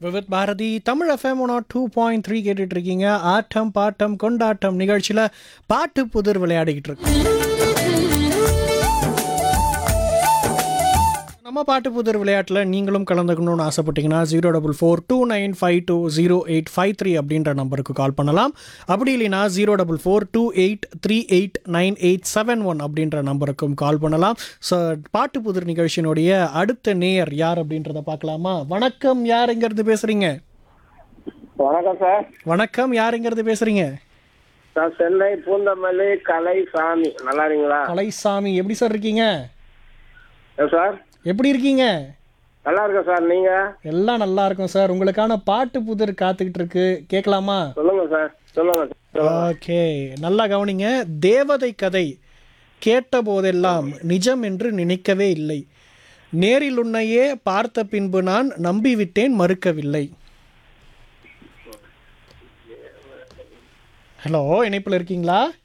Vividh Bharathi Tamil FM one two point three கேட்டுட்டு இருக்கீங்க ஆட்டம் bottom கொண்டாட்டம் நிகழ்ச்சியில் பாட்டு புதிர் விளையாடிக்கிட்டு இருக்கு நம்ம பாட்டு புதிர் விளையாட்டில் நீங்களும் கலந்துக்கணும்னு ஆசைப்பட்டீங்கன்னா zero double four two nine five two zero eight five three அப்படின்ற நம்பருக்கு கால் பண்ணலாம் அப்படி இல்லைனா zero double four two eight three eight nine eight seven one அப்படின்ற நம்பருக்கும் கால் பண்ணலாம் ஸோ பாட்டு புதிர் நிகழ்ச்சியினுடைய அடுத்த நேயர் யார் அப்படின்றத பார்க்கலாமா வணக்கம் யார் எங்கேருந்து பேசுகிறீங்க வணக்கம் சார் வணக்கம் யார் எங்கேருந்து பேசுகிறீங்க நான் சென்னை பூந்தமல்லி கலை சாமி நல்லா இருக்கீங்களா கலைசாமி எப்படி சார் இருக்கீங்க ஏன் சார் எப்படி இருக்கீங்க நல்லா இருக்கேன் சார் நீங்க எல்லாம் நல்லா இருக்கும் சார் உங்களுக்கான பாட்டு புதிர் காத்துக்கிட்டு இருக்கு கேட்கலாமா சொல்லுங்க சார் சொல்லுங்க சார் ஓகே நல்லா கவனிங்க தேவதை கதை கேட்ட போதெல்லாம் நிஜம் என்று நினைக்கவே இல்லை நேரில் உன்னையே பார்த்த பின்பு நான் நம்பிவிட்டேன் மறுக்கவில்லை ஹலோ இணைப்பில் இருக்கீங்களா